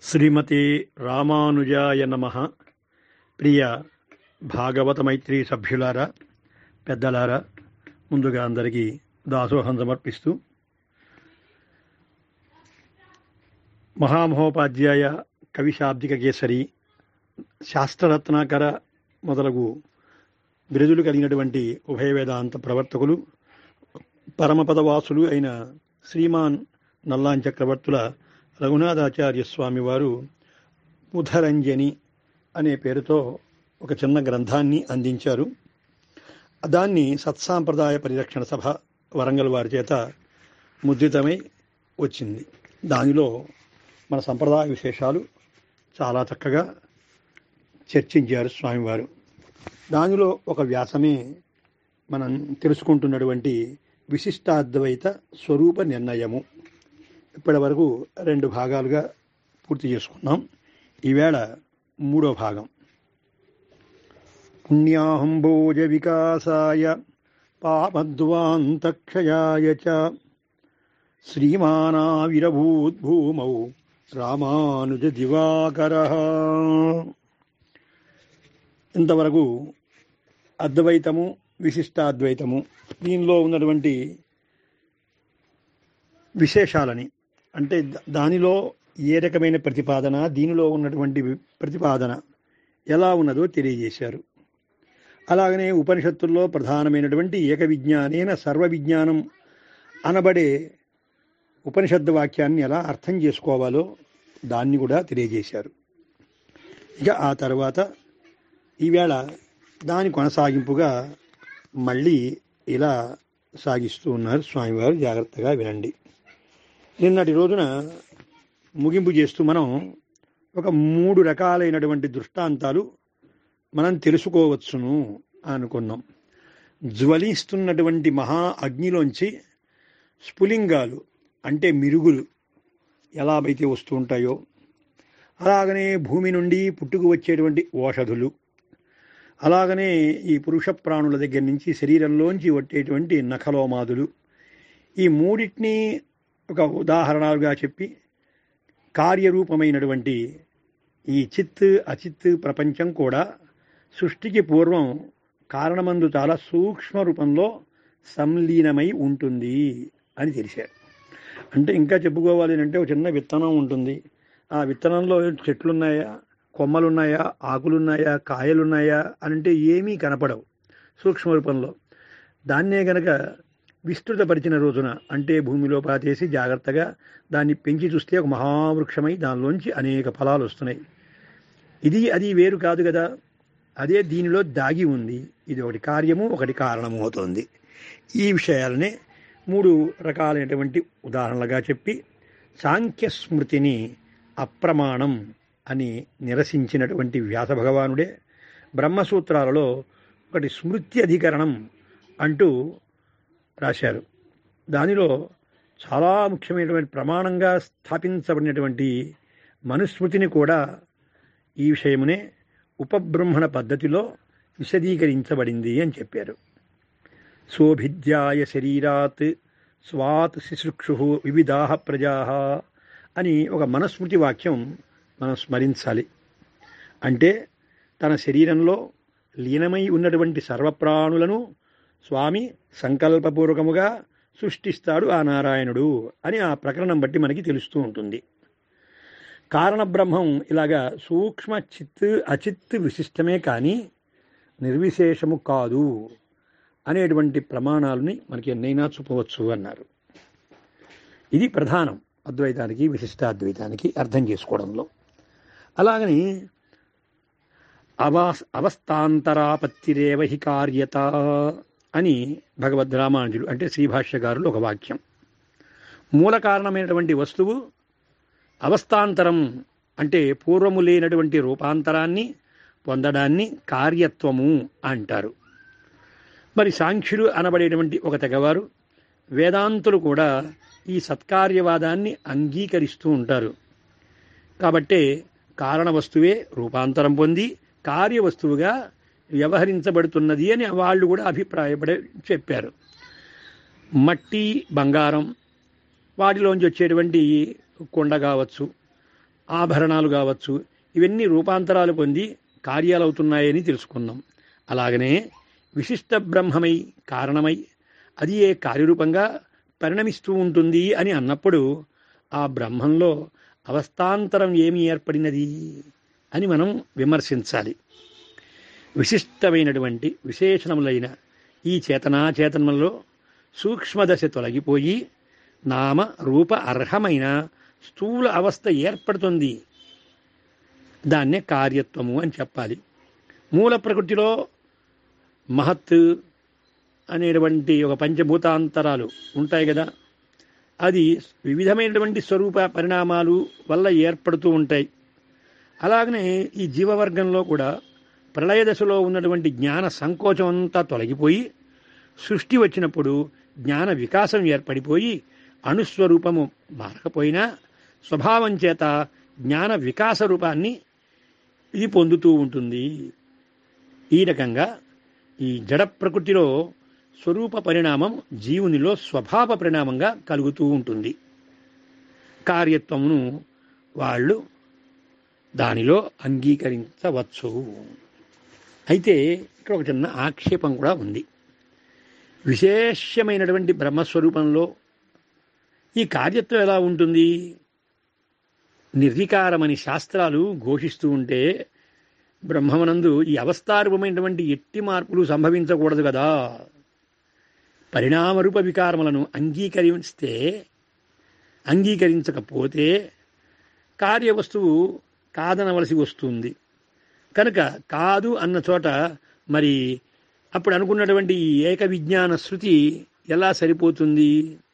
శ్రీమతి రామానుజాయ నమ ప్రియ భాగవత మైత్రి సభ్యులారా పెద్దలారా ముందుగా అందరికీ దాసోహం సమర్పిస్తూ మహామహోపాధ్యాయ కవిశాబ్దిక కేసరి శాస్త్రరత్నాకర మొదలగు బిరుదులు కలిగినటువంటి ఉభయ వేదాంత ప్రవర్తకులు పరమపదవాసులు అయిన శ్రీమాన్ నల్లాన్ చక్రవర్తుల రఘునాథాచార్య స్వామి వారు ఉధరంజని అనే పేరుతో ఒక చిన్న గ్రంథాన్ని అందించారు దాన్ని సత్సాంప్రదాయ పరిరక్షణ సభ వరంగల్ వారి చేత ముద్రితమై వచ్చింది దానిలో మన సంప్రదాయ విశేషాలు చాలా చక్కగా చర్చించారు స్వామివారు దానిలో ఒక వ్యాసమే మనం తెలుసుకుంటున్నటువంటి విశిష్టాద్వైత స్వరూప నిర్ణయము ఇప్పటి వరకు రెండు భాగాలుగా పూర్తి చేసుకున్నాం ఈవేళ మూడో భాగం పుణ్యాహంభోజ వికాసాయ పాపద్వాంతక్షయాయ చ శ్రీమానావిరభూద్భూమౌ రామానుజ దివాకర ఇంతవరకు అద్వైతము విశిష్టాద్వైతము దీనిలో ఉన్నటువంటి విశేషాలని అంటే దానిలో ఏ రకమైన ప్రతిపాదన దీనిలో ఉన్నటువంటి ప్రతిపాదన ఎలా ఉన్నదో తెలియజేశారు అలాగనే ఉపనిషత్తుల్లో ప్రధానమైనటువంటి ఏక విజ్ఞానేన సర్వ విజ్ఞానం అనబడే ఉపనిషత్తు వాక్యాన్ని ఎలా అర్థం చేసుకోవాలో దాన్ని కూడా తెలియజేశారు ఇక ఆ తర్వాత ఈవేళ దాని కొనసాగింపుగా మళ్ళీ ఇలా సాగిస్తూ ఉన్నారు స్వామివారు జాగ్రత్తగా వినండి నిన్నటి రోజున ముగింపు చేస్తూ మనం ఒక మూడు రకాలైనటువంటి దృష్టాంతాలు మనం తెలుసుకోవచ్చును అనుకున్నాం జ్వలిస్తున్నటువంటి మహా అగ్నిలోంచి స్ఫులింగాలు అంటే మిరుగులు ఎలా అయితే వస్తూ ఉంటాయో అలాగనే భూమి నుండి పుట్టుకు వచ్చేటువంటి ఓషధులు అలాగనే ఈ పురుష ప్రాణుల దగ్గర నుంచి శరీరంలోంచి వచ్చేటువంటి నఖలోమాదులు ఈ మూడింటిని ఒక ఉదాహరణలుగా చెప్పి కార్యరూపమైనటువంటి ఈ చిత్ అచిత్ ప్రపంచం కూడా సృష్టికి పూర్వం కారణమందు చాలా సూక్ష్మ రూపంలో సంలీనమై ఉంటుంది అని తెలిసారు అంటే ఇంకా చెప్పుకోవాలి అంటే ఒక చిన్న విత్తనం ఉంటుంది ఆ విత్తనంలో చెట్లున్నాయా కొమ్మలున్నాయా ఆకులున్నాయా కాయలున్నాయా అని అంటే ఏమీ కనపడవు సూక్ష్మ రూపంలో దాన్నే గనక విస్తృతపరిచిన రోజున అంటే భూమిలో పాతేసి జాగ్రత్తగా దాన్ని పెంచి చూస్తే ఒక మహావృక్షమై దానిలోంచి అనేక ఫలాలు వస్తున్నాయి ఇది అది వేరు కాదు కదా అదే దీనిలో దాగి ఉంది ఇది ఒకటి కార్యము ఒకటి కారణము అవుతుంది ఈ విషయాలనే మూడు రకాలైనటువంటి ఉదాహరణలుగా చెప్పి సాంఖ్య స్మృతిని అప్రమాణం అని నిరసించినటువంటి వ్యాస భగవానుడే బ్రహ్మసూత్రాలలో ఒకటి స్మృతి అధికరణం అంటూ రాశారు దానిలో చాలా ముఖ్యమైనటువంటి ప్రమాణంగా స్థాపించబడినటువంటి మనుస్మృతిని కూడా ఈ విషయమునే ఉపబ్రహ్మణ పద్ధతిలో విశదీకరించబడింది అని చెప్పారు సోభిద్యాయ శరీరాత్ స్వాత్ శిశృక్షు వివిధా ప్రజా అని ఒక మనస్మృతి వాక్యం మనం స్మరించాలి అంటే తన శరీరంలో లీనమై ఉన్నటువంటి సర్వప్రాణులను స్వామి సంకల్పపూర్వకముగా సృష్టిస్తాడు ఆ నారాయణుడు అని ఆ ప్రకరణం బట్టి మనకి తెలుస్తూ ఉంటుంది కారణబ్రహ్మం ఇలాగా సూక్ష్మ చిత్ అచిత్ విశిష్టమే కానీ నిర్విశేషము కాదు అనేటువంటి ప్రమాణాలని మనకి ఎన్నైనా చూపవచ్చు అన్నారు ఇది ప్రధానం అద్వైతానికి విశిష్టాద్వైతానికి అర్థం చేసుకోవడంలో అలాగని అవా అవస్థాంతరాపత్తిరేవ హి కార్యత అని భగవద్ రామానుజులు అంటే శ్రీభాష్యకారులు ఒక వాక్యం మూల కారణమైనటువంటి వస్తువు అవస్థాంతరం అంటే పూర్వము లేనటువంటి రూపాంతరాన్ని పొందడాన్ని కార్యత్వము అంటారు మరి సాంఖ్యులు అనబడేటువంటి ఒక తెగవారు వేదాంతులు కూడా ఈ సత్కార్యవాదాన్ని అంగీకరిస్తూ ఉంటారు కాబట్టే కారణ వస్తువే రూపాంతరం పొంది కార్యవస్తువుగా వ్యవహరించబడుతున్నది అని వాళ్ళు కూడా అభిప్రాయపడే చెప్పారు మట్టి బంగారం వాటిలోంచి వచ్చేటువంటి కుండ కావచ్చు ఆభరణాలు కావచ్చు ఇవన్నీ రూపాంతరాలు పొంది కార్యాలవుతున్నాయని తెలుసుకున్నాం అలాగనే విశిష్ట బ్రహ్మమై కారణమై అది ఏ కార్యరూపంగా పరిణమిస్తూ ఉంటుంది అని అన్నప్పుడు ఆ బ్రహ్మంలో అవస్థాంతరం ఏమి ఏర్పడినది అని మనం విమర్శించాలి విశిష్టమైనటువంటి విశేషణములైన ఈ చేతనాచేతనములలో సూక్ష్మదశ తొలగిపోయి నామ రూప అర్హమైన స్థూల అవస్థ ఏర్పడుతుంది దాన్నే కార్యత్వము అని చెప్పాలి మూల ప్రకృతిలో మహత్ అనేటువంటి ఒక పంచభూతాంతరాలు ఉంటాయి కదా అది వివిధమైనటువంటి స్వరూప పరిణామాలు వల్ల ఏర్పడుతూ ఉంటాయి అలాగనే ఈ జీవవర్గంలో కూడా ప్రళయ దశలో ఉన్నటువంటి జ్ఞాన సంకోచం అంతా తొలగిపోయి సృష్టి వచ్చినప్పుడు జ్ఞాన వికాసం ఏర్పడిపోయి అణుస్వరూపము మారకపోయినా స్వభావం చేత జ్ఞాన వికాస రూపాన్ని ఇది పొందుతూ ఉంటుంది ఈ రకంగా ఈ జడ ప్రకృతిలో స్వరూప పరిణామం జీవునిలో స్వభావ పరిణామంగా కలుగుతూ ఉంటుంది కార్యత్వమును వాళ్ళు దానిలో అంగీకరించవచ్చు అయితే ఇక్కడ ఒక చిన్న ఆక్షేపం కూడా ఉంది విశేషమైనటువంటి బ్రహ్మస్వరూపంలో ఈ కార్యత్వం ఎలా ఉంటుంది నిర్వికారమని శాస్త్రాలు ఘోషిస్తూ ఉంటే బ్రహ్మమనందు ఈ అవస్థారూపమైనటువంటి ఎట్టి మార్పులు సంభవించకూడదు కదా పరిణామరూప వికారములను అంగీకరిస్తే అంగీకరించకపోతే కార్యవస్తువు కాదనవలసి వస్తుంది కనుక కాదు అన్న చోట మరి అప్పుడు అనుకున్నటువంటి ఈ ఏక విజ్ఞాన శృతి ఎలా సరిపోతుంది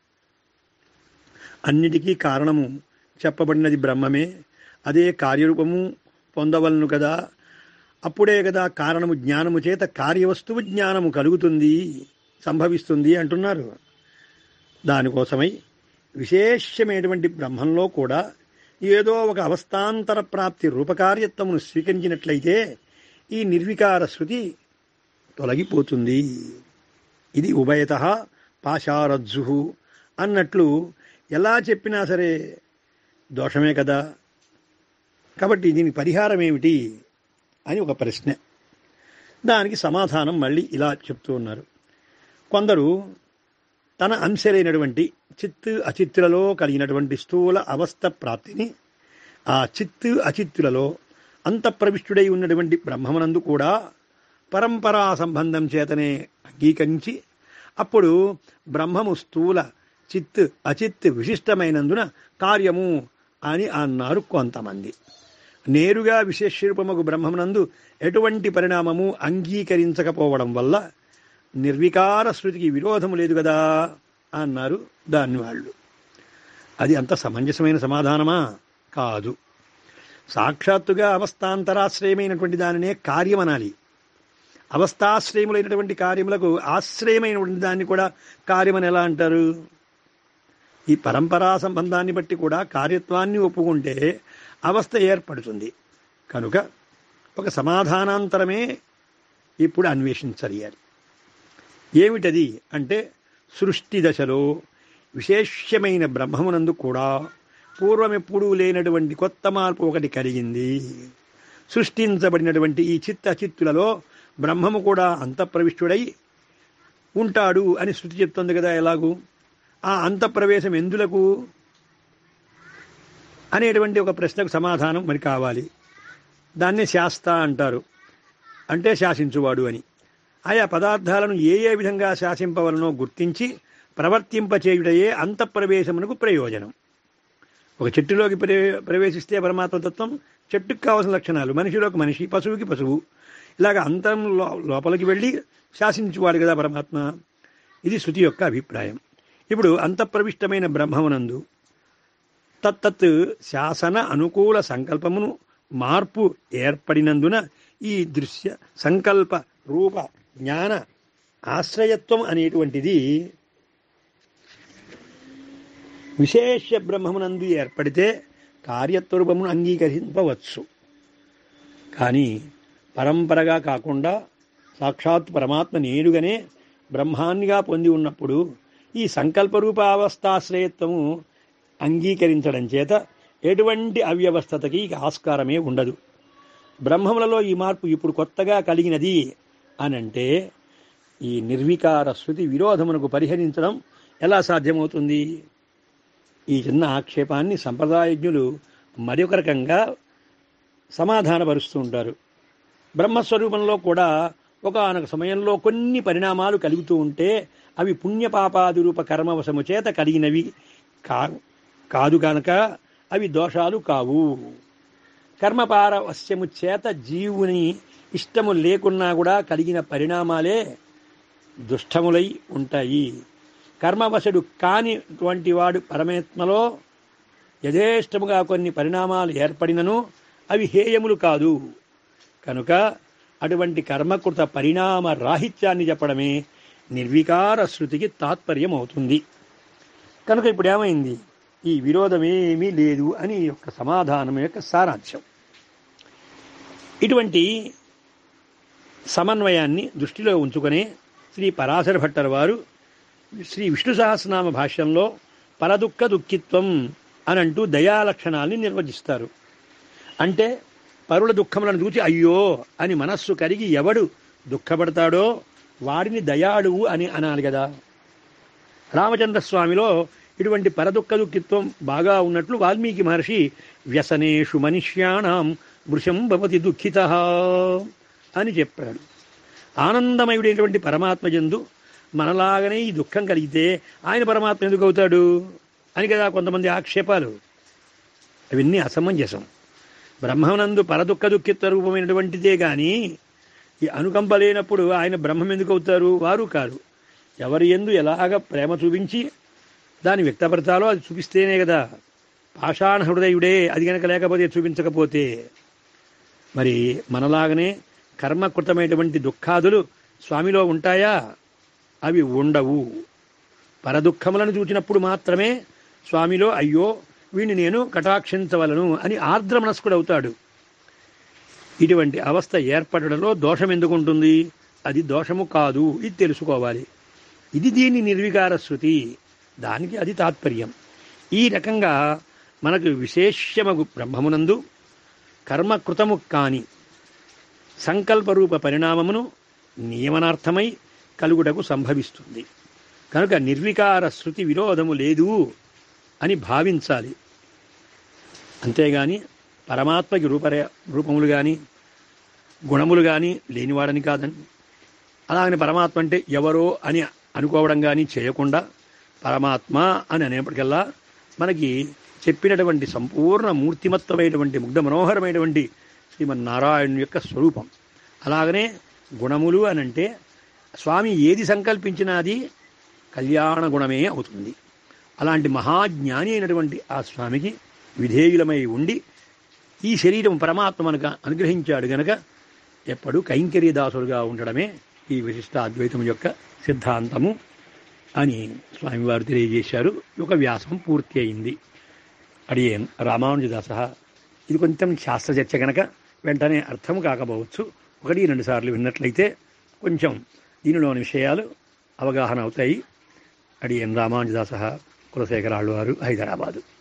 అన్నిటికీ కారణము చెప్పబడినది బ్రహ్మమే అదే కార్యరూపము పొందవలను కదా అప్పుడే కదా కారణము జ్ఞానము చేత కార్యవస్తువు జ్ఞానము కలుగుతుంది సంభవిస్తుంది అంటున్నారు దానికోసమై విశేషమైనటువంటి బ్రహ్మంలో కూడా ఏదో ఒక అవస్థాంతర ప్రాప్తి రూపకార్యత్వమును స్వీకరించినట్లయితే ఈ నిర్వికార శృతి తొలగిపోతుంది ఇది ఉభయత పాశారజ్జు అన్నట్లు ఎలా చెప్పినా సరే దోషమే కదా కాబట్టి దీనికి పరిహారం ఏమిటి అని ఒక ప్రశ్న దానికి సమాధానం మళ్ళీ ఇలా చెప్తూ ఉన్నారు కొందరు తన అంశలైనటువంటి చిత్తు అచిత్తులలో కలిగినటువంటి స్థూల అవస్థ ప్రాప్తిని ఆ చిత్తు అచిత్తులలో అంతఃప్రవిష్టుడై ఉన్నటువంటి బ్రహ్మమునందు కూడా పరంపరా సంబంధం చేతనే అంగీకరించి అప్పుడు బ్రహ్మము స్థూల చిత్ అచిత్ విశిష్టమైనందున కార్యము అని అన్నారు కొంతమంది నేరుగా విశేషరూపముకు బ్రహ్మమునందు ఎటువంటి పరిణామము అంగీకరించకపోవడం వల్ల నిర్వికార శృతికి విరోధము లేదు కదా అన్నారు దాన్ని వాళ్ళు అది అంత సమంజసమైన సమాధానమా కాదు సాక్షాత్తుగా అవస్థాంతరాశ్రయమైనటువంటి దానినే కార్యమనాలి అవస్థాశ్రయములైనటువంటి కార్యములకు ఆశ్రయమైనటువంటి దాన్ని కూడా కార్యమని ఎలా అంటారు ఈ పరంపరా సంబంధాన్ని బట్టి కూడా కార్యత్వాన్ని ఒప్పుకుంటే అవస్థ ఏర్పడుతుంది కనుక ఒక సమాధానాంతరమే ఇప్పుడు అన్వేషించలియాలి ఏమిటది అంటే సృష్టి దశలో విశేషమైన బ్రహ్మమునందు కూడా పూర్వమెప్పుడూ లేనటువంటి కొత్త మార్పు ఒకటి కలిగింది సృష్టించబడినటువంటి ఈ చిత్త చిత్తులలో బ్రహ్మము కూడా అంతఃప్రవిష్టుడై ఉంటాడు అని శృతి చెప్తుంది కదా ఎలాగూ ఆ అంతఃప్రవేశం ఎందులకు అనేటువంటి ఒక ప్రశ్నకు సమాధానం మరి కావాలి దాన్నే శాస్త అంటారు అంటే శాసించువాడు అని ఆయా పదార్థాలను ఏ ఏ విధంగా శాసింపవలనో గుర్తించి ప్రవర్తింపచేయుటయే అంతఃప్రవేశమునకు ప్రయోజనం ఒక చెట్టులోకి ప్రవే ప్రవేశిస్తే పరమాత్మతత్వం చెట్టుకు కావాల్సిన లక్షణాలు మనిషిలోకి మనిషి పశువుకి పశువు ఇలాగ అంతరం లో- లోపలికి వెళ్ళి శాసించువాడు కదా పరమాత్మ ఇది శృతి యొక్క అభిప్రాయం ఇప్పుడు అంతఃప్రవిష్టమైన బ్రహ్మమునందు తత్తత్ శాసన అనుకూల సంకల్పమును మార్పు ఏర్పడినందున ఈ దృశ్య సంకల్ప రూప జ్ఞాన ఆశ్రయత్వం అనేటువంటిది విశేష బ్రహ్మమునందు ఏర్పడితే కార్యత్వరూపమును అంగీకరింపవచ్చు కానీ పరంపరగా కాకుండా సాక్షాత్ పరమాత్మ నేరుగానే బ్రహ్మాన్నిగా పొంది ఉన్నప్పుడు ఈ సంకల్పరూప అవస్థాశ్రయత్వము అంగీకరించడం చేత ఎటువంటి అవ్యవస్థతకి ఇక ఆస్కారమే ఉండదు బ్రహ్మములలో ఈ మార్పు ఇప్పుడు కొత్తగా కలిగినది అనంటే ఈ నిర్వికార శృతి విరోధమునకు పరిహరించడం ఎలా సాధ్యమవుతుంది ఈ చిన్న ఆక్షేపాన్ని సంప్రదాయజ్ఞులు మరొక రకంగా సమాధానపరుస్తూ ఉంటారు బ్రహ్మస్వరూపంలో కూడా ఒకనొక సమయంలో కొన్ని పరిణామాలు కలుగుతూ ఉంటే అవి పుణ్యపాపాది రూప కర్మవశము చేత కలిగినవి కా కాదు కనుక అవి దోషాలు కావు కర్మపారవశ్యము చేత జీవుని ఇష్టము లేకున్నా కూడా కలిగిన పరిణామాలే దుష్టములై ఉంటాయి కర్మవశుడు కానిటువంటి వాడు పరమాత్మలో యథేష్టముగా కొన్ని పరిణామాలు ఏర్పడినను అవి హేయములు కాదు కనుక అటువంటి కర్మకృత పరిణామ రాహిత్యాన్ని చెప్పడమే నిర్వికార శృతికి తాత్పర్యం అవుతుంది కనుక ఇప్పుడు ఏమైంది ఈ విరోధమేమీ లేదు అని ఈ యొక్క సమాధానం యొక్క సారాంశం ఇటువంటి సమన్వయాన్ని దృష్టిలో ఉంచుకొని శ్రీ పరాశర భట్టర్ వారు శ్రీ విష్ణు సహస్రనామ భాష్యంలో పరదుఃఖ దుఃఖిత్వం అని అంటూ దయాలక్షణాల్ని నిర్వచిస్తారు అంటే పరుల దుఃఖములను చూచి అయ్యో అని మనస్సు కరిగి ఎవడు దుఃఖపడతాడో వాడిని దయాళువు అని అనాలి కదా రామచంద్ర స్వామిలో ఇటువంటి పరదుఃఖ దుఃఖిత్వం బాగా ఉన్నట్లు వాల్మీకి మహర్షి వ్యసనేషు మనుష్యాణం వృషం భవతి దుఃఖిత అని చెప్పాడు ఆనందమయుడైనటువంటి పరమాత్మ జందు మనలాగనే ఈ దుఃఖం కలిగితే ఆయన పరమాత్మ ఎందుకు అవుతాడు అని కదా కొంతమంది ఆక్షేపాలు అవన్నీ అసమంజసం బ్రహ్మనందు పరదుఃఖ దుఃఖిత్వ రూపమైనటువంటిదే కానీ ఈ అనుకంప లేనప్పుడు ఆయన బ్రహ్మం ఎందుకు అవుతారు వారు కారు ఎవరి ఎందు ఎలాగ ప్రేమ చూపించి దాన్ని వ్యక్తపరచాలో అది చూపిస్తేనే కదా పాషాణ హృదయుడే అది కనుక లేకపోతే చూపించకపోతే మరి మనలాగనే కర్మకృతమైనటువంటి దుఃఖాదులు స్వామిలో ఉంటాయా అవి ఉండవు పరదుఃఖములను చూచినప్పుడు మాత్రమే స్వామిలో అయ్యో వీణ్ణి నేను కటాక్షించవలను అని ఆర్ద్ర మనస్కుడు అవుతాడు ఇటువంటి అవస్థ ఏర్పడడంలో దోషం ఎందుకు ఉంటుంది అది దోషము కాదు ఇది తెలుసుకోవాలి ఇది దీని నిర్వికార శృతి దానికి అది తాత్పర్యం ఈ రకంగా మనకు విశేషమగు బ్రహ్మమునందు కర్మకృతము కాని సంకల్పరూప పరిణామమును నియమనార్థమై కలుగుటకు సంభవిస్తుంది కనుక నిర్వికార శృతి విరోధము లేదు అని భావించాలి అంతేగాని పరమాత్మకి రూపరే రూపములు కానీ గుణములు కానీ లేనివాడని కాదని అలాగని పరమాత్మ అంటే ఎవరో అని అనుకోవడం కానీ చేయకుండా పరమాత్మ అని అనేప్పటికల్లా మనకి చెప్పినటువంటి సంపూర్ణ మూర్తిమత్వమైనటువంటి ముగ్ధ మనోహరమైనటువంటి శ్రీమన్నారాయణుని యొక్క స్వరూపం అలాగనే గుణములు అని అంటే స్వామి ఏది సంకల్పించినా అది కళ్యాణ గుణమే అవుతుంది అలాంటి మహాజ్ఞాని అయినటువంటి ఆ స్వామికి విధేయులమై ఉండి ఈ శరీరం పరమాత్మ మనకు అనుగ్రహించాడు గనక ఎప్పుడు కైంకర్యదాసులుగా ఉండడమే ఈ విశిష్ట అద్వైతం యొక్క సిద్ధాంతము అని స్వామివారు తెలియజేశారు ఒక వ్యాసం పూర్తి అయింది అడియేన్ రామానుజదాస ఇది కొంచెం శాస్త్ర చర్చ కనుక వెంటనే అర్థం కాకపోవచ్చు ఒకటి రెండు సార్లు విన్నట్లయితే కొంచెం దీనిలోని విషయాలు అవగాహన అవుతాయి అడియన్ రామానుజదాస కులశేఖరాళ్ళు వారు హైదరాబాదు